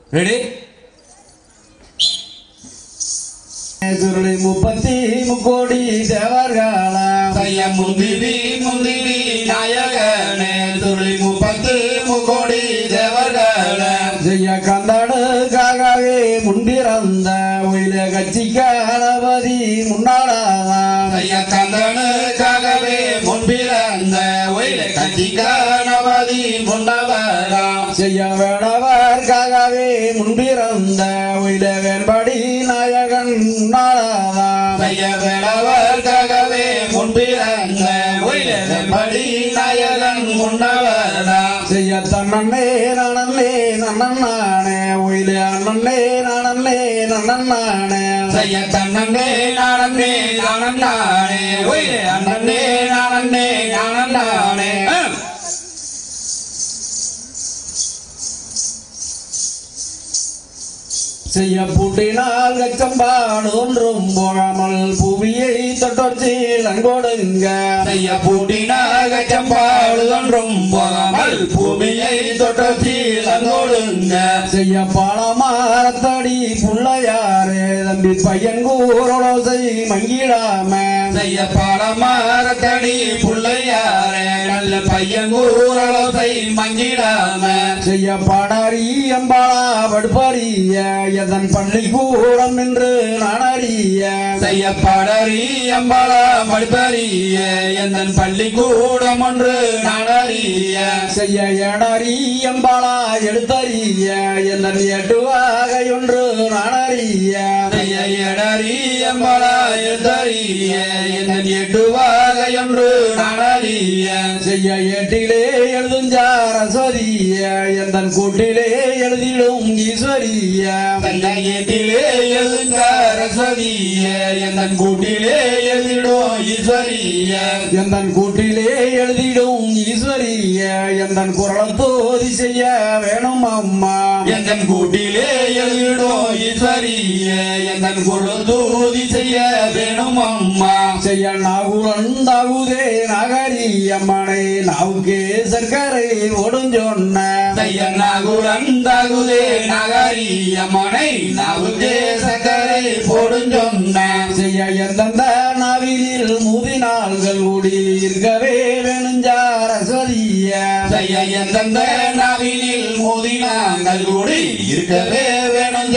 ready Suruli முப்பத்தி முக்கோடி தேவர்களாம் தைய முந்திரி முந்திரி நாயகனே துளி முப்பத்து முக்கோடி தேவர்களே செய்ய கந்தனுக்காகவே முன்பிறந்த உயிர கட்சி கணபதி முன்னாளாம் தைய கந்தனுக்காகவே முன்பிறந்த ஒயில கட்சி கணபதி முன்னவராம் செய்ய வேணவர்க்காகவே முன்பிறந்த உயிர வேண்படி நாயகன் முன்னாளாம் தைய வேளவர்க்காகவே முன்பிறந்த ஒயில படி நாயகன் முன்னவராம் செய்ய தன்னே நன்னே நன்னே உயில அண்ணே நன்னே நன்னே செய்ய தன்னே நானே நானே ஒயில அண்ணனே நானே நானே செய்ய பூட்டினால் கச்சம்பாடு ஒன்றும் போகாமல் புவியை தொட்டொச்சி நன்கொடுங்க செய்ய பூட்டினாக செம்பாடு ஒன்றும் போகாமல் பூமியை தொட்டி அங்கோடுங்க செய்ய பாலமாரத்தடி புள்ளையாரே தம்பி பையன் கூரோசை மங்கிடாம செய்ய பாலமாரத்தடி புள்ளையாரே நல்ல பையன் ஊரலோசை மங்கிடாம செய்ய பாடாரி அம்பாளா படுப்பறிய எதன் பள்ளி கூடம் என்று நானறிய செய்ய பாடறி அம்பாளா மடுப்பறிய எந்த பள்ளிக்கூடம் ஒன்று நாடறிய செய்ய எடறி அம்பாளா எழுத்தறிய எதன் எட்டுவாக ஒன்று நானறிய செய்ய எடறி அம்பாளா எழுதறிய எந்த எட்டுவாக என்று நாடறிய செய்ய ஏட்டிலே எழுதுஞ்சாரஸ்வரிய எந்தன் கூட்டிலே எழுதிடும் ஈஸ்வரிய தன்னகத்திலே எழுந்தாரசதிய எந்தன் கூட்டிலே எழுதிடும் ஈஸ்வரிய எந்தன் கூட்டிலே எழுதிடும் ஈஸ்வரிய எந்தன் குரல் தோதி செய்ய வேணும் அம்மா எந்தன் கூட்டிலே எழுதிடும் ஈஸ்வரிய எந்தன் குரல் தூதி செய்ய வேணும் அம்மா செய்ய நாகுலன் தாகுதே நகரி அம்மனை நாவுக்கே சர்க்கரை ஓடும் சொன்ன செய்ய நாகுடன் தகுதே நகரி அம்மனை நாவுக்கே சக்கரை போடும் சொன்ன செய்ய எந்தெந்த நாவிலில் மூதி நாள்கள் கூடி இருக்கவே வேணுஞ்சாரஸ்வதிய செய்ய எந்தெந்த நவினில் மோதினாங்கள் கூடி இருக்கவே வேணும்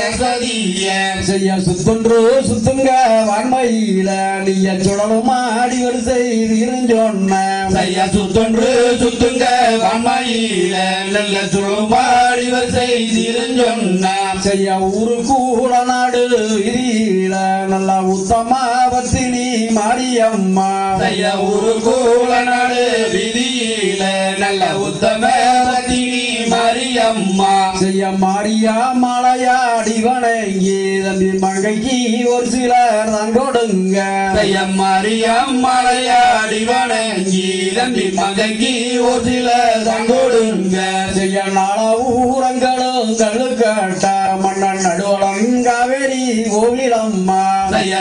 ஜரசதிய செய்ய சுத்தொன்று சுத்துங்க வான்மையில நீய சுழலும் ஆடி வரிசை வீரஞ்சொன்ன செய்ய சுத்தொன்று சுத்துங்க வன்மையில நல்ல சுழும்பாடி வரிசை தீரஞ்சொன்ன செய்ய ஊரு கூட நாடு விதியில நல்ல உத்தமா பத்தினி மாரியம்மா செய்ய ஒரு கூல நாடு விதியில நல்ல உத்தம பத்தினி மரியம்மா செய்ய மாரியா மலையாடி வணங்கி தம்பி மங்கைக்கு ஒரு சிலர் தான் கொடுங்க செய்ய மரியம் மலையாடி வணங்கி தம்பி மகைக்கு ஒரு சில தங்கோடுங்க செய்ய நாள ஊரங்களும் கல்லு கட்ட மன்னன் நடுவலம் காவேரி கோவிலம்மா செய்ய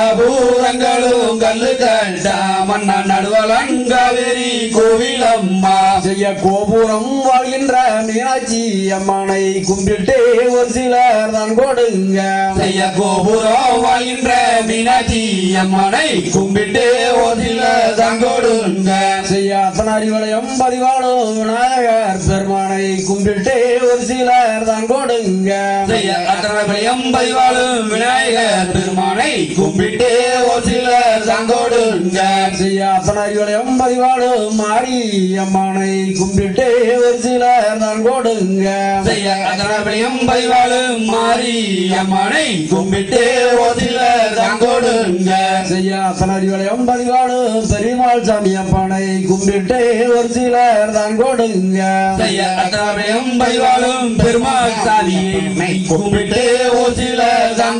நாளபூரங்களும் கல்லு கட்டா மன்ன நடுவலங்காவேரி கோவிலம்மா செய்ய கோபுரம் வாழ்கின்ற மீனாட்சி அம்மனை கும்பிட்டே ஒரு சிலர் தான் கொடுங்க செய்ய கோபுரம் வாழ்கின்ற மீனாட்சி அம்மனை கும்பிட்டு ஒரு சில தங்கோடுங்க செய்ய அத்தனாரி வளையம் பதிவாளும் விநாயகர் பெருமானை கும்பிட்டே ஒரு சிலர் தான் கொடுங்க செய்ய அத்தனையும் பதிவாளும் விநாயகர் பெருமானை கும்பிட்டு ஒரு சில தங்கோடுங்க செய்ய அத்தனாரி வளையம் பதிவாளும் மாரி அம்மனை கும்பிட்டே ஒரு சிலர் தான் கொடுங்க செய்ய அத்தனையும் பதிவாளும் மாறி அம்மனை கும்பிட்டு ஒரு சில தங்கோடுங்க செய்ய அத்தனாரி வளையம் பதிவாளும் பெருமாள் சாமி அப்பனை கும்பிட்டே ஒரு சிலர் தான் கொடுங்க செய்ய அத்தனையும் பதிவாளும் பெருமாள் சாதியை கும்பிட்டு ஒரு சில தங்கோடுங்க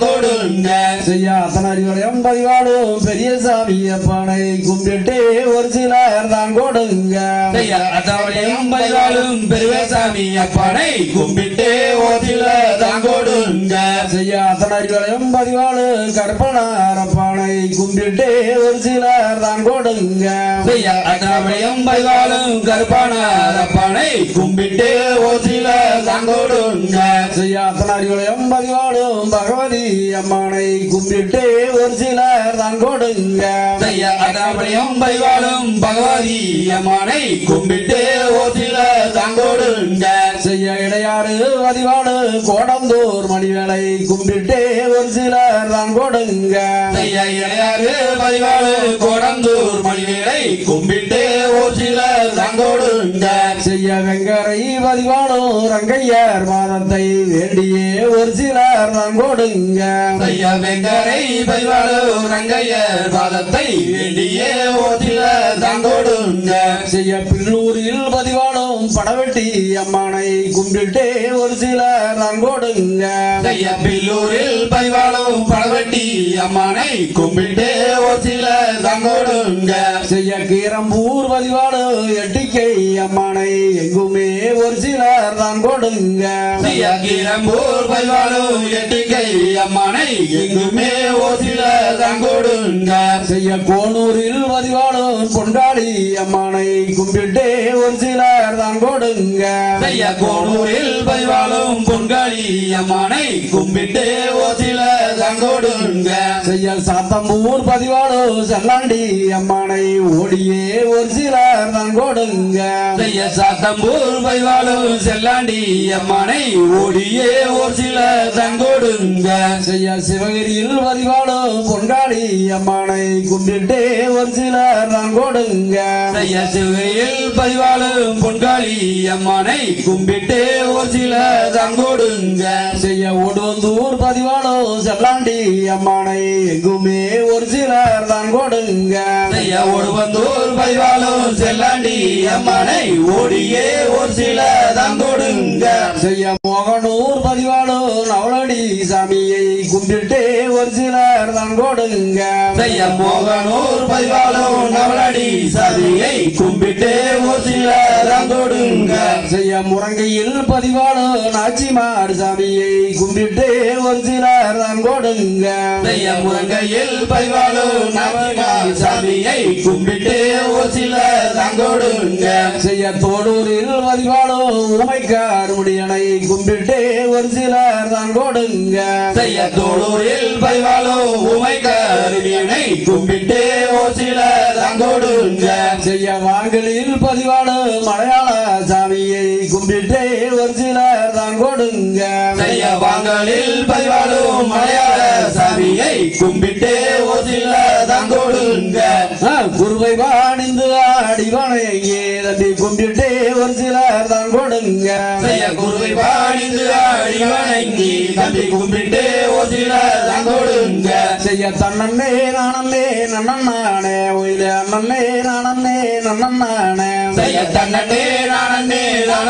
தங்கோடுங்க செய்ய அத்தனை அறிவுரையும் பதிவாடும் பெரிய சாமி அப்பனை கும்பிட்டு ஒரு சிலர் தான் கொடுங்க செய்ய அத்தவரையும் பதிவாளும் பெருவேசாமி அப்பனை கும்பிட்டு ஓதில தங்கோடுங்க செய்ய அத்தனை அறிவுரையும் பதிவாடு கற்பனார் அப்பனை கும்பிட்டு ஒரு சிலர் தான் கொடுங்க செய்ய அத்தவரையும் பதிவாளும் கருப்பானார் அப்பனை கும்பிட்டு ஓதில தங்கோடுங்க செய்ய அத்தனை அறிவுரையும் பதிவாடும் பகவதி அம்மனை கும்பிட்டு ஒரு சிலர் தான் கொடுங்க செய்ய அத்தவரையும் பதிவாளும் பகவதி அம்மனை கும்பிட்டு ஓதில தங்கோடுங்க செய்ய இடையாறு பதிவாடு கோடந்தூர் மணிவேலை கும்பிட்டு ஒரு சிலர் தான் கொடுங்க செய்ய இளையாறு பதிவாளு கோடந்தூர் மணிவேலை கும்பிட்டு ஒரு சில தங்கோடுங்க செய்ய வெங்கரை பதிவாடும் ரங்கையர் மாதத்தை வேண்டியே ஒரு சிலர் தான் கொடுங்க செய்ய வெங்கரை பதிவாளு ரங்கையர் பாதத்தை வேண்டியே ஒரு சில தங்கோடுங்க செய்ய பில்லூரில் பதிவாடும் படவெட்டி அம்மனை கும்பிட்டு ஒரு சிலர் தான் கொடுங்க செய்ய பில்லூரில் பதிவாளும் பழவெட்டி அம்மனை கும்பிட்டு ஒரு சில தங்கோடுங்க செய்ய கீரம்பூர் பதிவாடு எட்டிக்கை அம்மனை எங்குமே ஒரு சிலர் தான் கொடுங்க செய்ய கீரம்பூர் பதிவாளும் எட்டிக்கை அம்மனை எங்குமே ஒரு சில தங்கோடுங்க செய்ய கோனூரில் பதிவாடும் பொன்காளி அம்மனை கும்பிட்டு ஒரு சிலர் தான் கொடுங்க செய்ய கோனூரில் பதிவாளும் பொன்காளி அம்மனை கும்பிட்டு ஒரு சில தங்கோடுங்க செய்ய சாத்தம்பூர் பதிவாடு செல்லாண்டி அம்மனை ஓடியே ஒரு சிலர் தான் கொடுங்க செய்ய சாத்தம்பூர் பதிவாளும் செல்லாண்டி அம்மனை ஓடியே ஒரு சில தங்கோடுங்க செய்ய சிவகிரியில் பதிவாடு பொன்காளி அம்மனை கும்பிட்டு ஒரு சிலர் தான் கொடுங்க செய்ய சிவையில் பதிவாளும் பொன்காளி அம்மனை கும்பிட்டு ஒரு சில தங்கோடுங்க செய்ய ஓடுவந்தூர் பதிவாடு செல்லாண்டி அம்மனை எங்குமே ஒரு சிலர் தான் கொடுங்க செய்ய ஒருவந்தூர் பதிவாளும் செல்லாண்டி அம்மனை ஓடியே ஒரு சில தங்கோடுங்க செய்ய மோகனூர் பதிவாடு நவலடி சாமியை கும்பிட்டு ஒரு சிலர் தான் கொடுங்க செய்ய மோகனூர் பதிவாளும் நவலடி சாமியை கும்பிட்டு ஒரு சில தங்கோடுங்க செய்ய முரங்கையில் பதிவாடு நாச்சிமார் சாமியை கும்பிட்டு ஒரு சிலர் தான் கொடுங்க செய்ய முருங்கையில் பதிவாளும் நவமா சாமியை கும்பிட்டு ஒரு சில தங்கோடுங்க செய்ய தோடூரில் பதிவாடு உமைக்கார் முடியனை கும்பிட்டு ஒரு சிலர் தான் கொடுங்க செய்ய தோடூரில் பதிவாளும் உமைக்கருவியனை கும்பிட்டு ஒரு சில தங்கோடுங்க செய்ய வாங்கலில் பதிவாடு மலையாள சாமியை கும்பிட்டு ஒரு சிலர் தான் கொடுங்க செய்ய வாங்கலில் பதிவாளும் மலையாள சாமியை கும்பிட்டு ஒரு சில தங்கோடுங்க ஆ, குருவை வாணிந்து ஆடி வணங்கியே தம்பி கும்பிட்டு ஒரு சிலர் தான் கொடுங்க செய்ய குருவை பாடிந்து ஆடி வணங்கி தம்பி கும்பிட்டு ஒரு சில தங்கோடுங்க செய்ய தன்னே நானே நன்னண்ணானே ஒயில அண்ணனே நானே நன்னண்ணானே செய்ய தன்னே நானே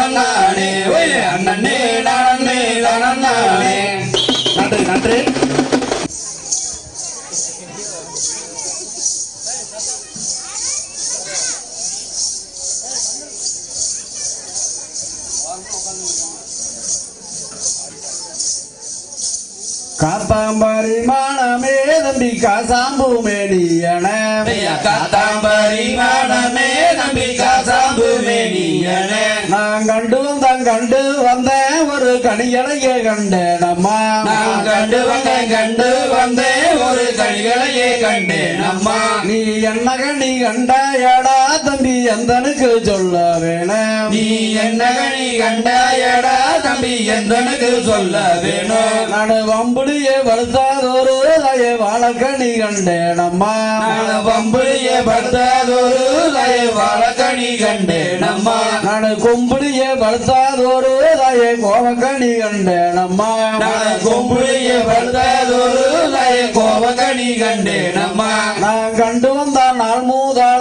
நானே ஒய் அண்ணனே நானே நானே நன்றி நன்றி காத்தாம்பாரி மானமே தம்பி காசாம்பு மேடியன செய்ய காத்தாம்பரி மானமே நம்பி காசாம்பு மேனியனே நான் கண்டு வந்தான் கண்டு வந்தேன் ஒரு கனிகளையே கண்டேன் அம்மா நான் கண்டு வந்தேன் கண்டு வந்தேன் ஒரு கனிகளையே கண்டேன் அம்மா நீ என்ன கனி கண்டாயடா தம்பி எந்தனுக்கு சொல்ல வேணும் நீ என்ன கனி கண்டாயடா தம்பி எந்தனுக்கு சொல்ல வேணும் நான் வம்புலியே வலுத்தாதொரு தய வாழக்கணி கண்டேன் அம்மா நான் வம்புலிய படுத்தாதொரு தய வாழக்கணி கண்டேன் அம்மா நான் கொம்புலியே வலுத்தாதொரு தய கோவக்கணி கண்டேன் அம்மா நான் கொம்புலிய படுத்தாதொரு தய கோவக்கணி கண்டேன் அம்மா நான் கண்டு வந்த நாள் மூதாள எனக்கு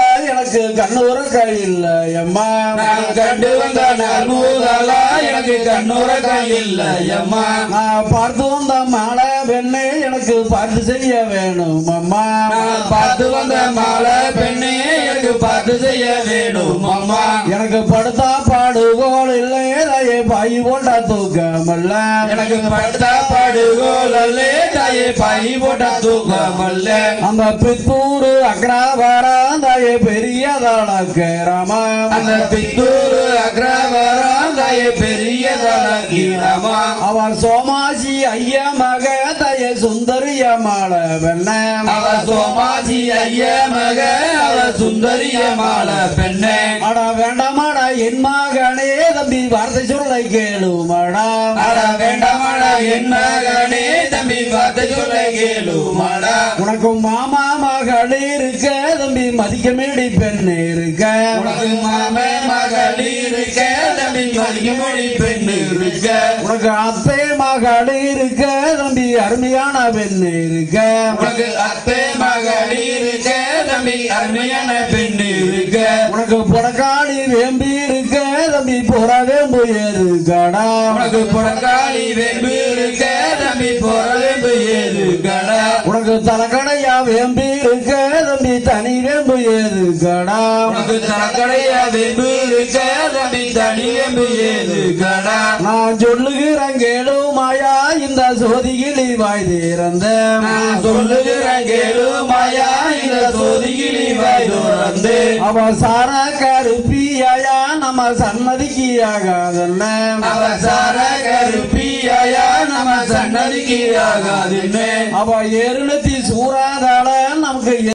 எனக்கு கண்ணூர கையில் எம்மா நான் கண்டு வந்த நாள் முதலா எனக்கு கண்ணுற கையில் அம்மா நான் பார்த்து வந்த மாலை பெண்ணே எனக்கு பார்த்து செய்ய வேணும் அம்மா நான் பார்த்து வந்த மாலை பெண்ணே எனக்கு பார்த்து செய்ய வேணும் அம்மா எனக்கு படுத்தா பாடுகோள் இல்லை தாயே பாய் போட்டா தூக்கமல்ல எனக்கு படுத்தா பாடுகோல் அல்லே தாயே பாய் போட்ட தூக்கமல்ல அந்த பித்தூரு அக்ராபாரம் தாயே பெரியதாளக்கராமா அந்த பித்தூர் அக்ரவரம் தாயே பெரிய தலகீரமா அவர் சோமாசி ஐயா மக தாயே சுந்தரிய மாலை வெண்ண அவ சோமாசி ஐய மக அவ சுந்தரிய மால பெண்ணே அட வேண்டாமாடா என் மகனே தம்பி வார்த்தை சொல்லை கேளுமாடா அட வேண்டாமடா என்ன கணே தம்பி பார்த்து சொல்ல கேளுமாடா உனக்கு மாமா மகள் இருக்க தம்பி மதிக்க மேடி பெண் இருக்க உனக்கு மாமே மகள் இருக்க தம்பி மதிக்க மொழி பெண் இருக்க உனக்கு அத்தை மகள் இருக்க தம்பி அருமையான பெண் இருக்க உனக்கு அத்தை மகள் இருக்க தம்பி அருமையான பெண் இருக்க உனக்கு புடக்காளி வேம்பி இருக்க தம்பி புற வேம்பு இருக்கடா உனக்கு புறக்காளி வெம்பு இருக்க தம்பி பொறவேம்பு ஏறுகடா உனக்கு தலைக்கடையா வேம்பி இருக்க தம்பி தனி வேம்பு இருக்கடா உனக்கு தரக்கடையா வெம்பு இருக்க தம்பி தனி வெம்பு ஏறுகடா நான் சொல்லுகிறேன் கேளுமாயா இந்த சோதிகிளி வாய் திறந்த நான் சொல்லுகிறேன் கேளுமாயா இந்த சோதிகிளி வாய் திறந்து அவ சார கருப்பியாயா நம்ம சன்னதிக்கு ஆகாதல்ல அவசார கருப்பியாயா நம்ம சன்னதிக்கு ஆகாதுன்னு அவ ஏருளத்தி சூறாதால நமக்கு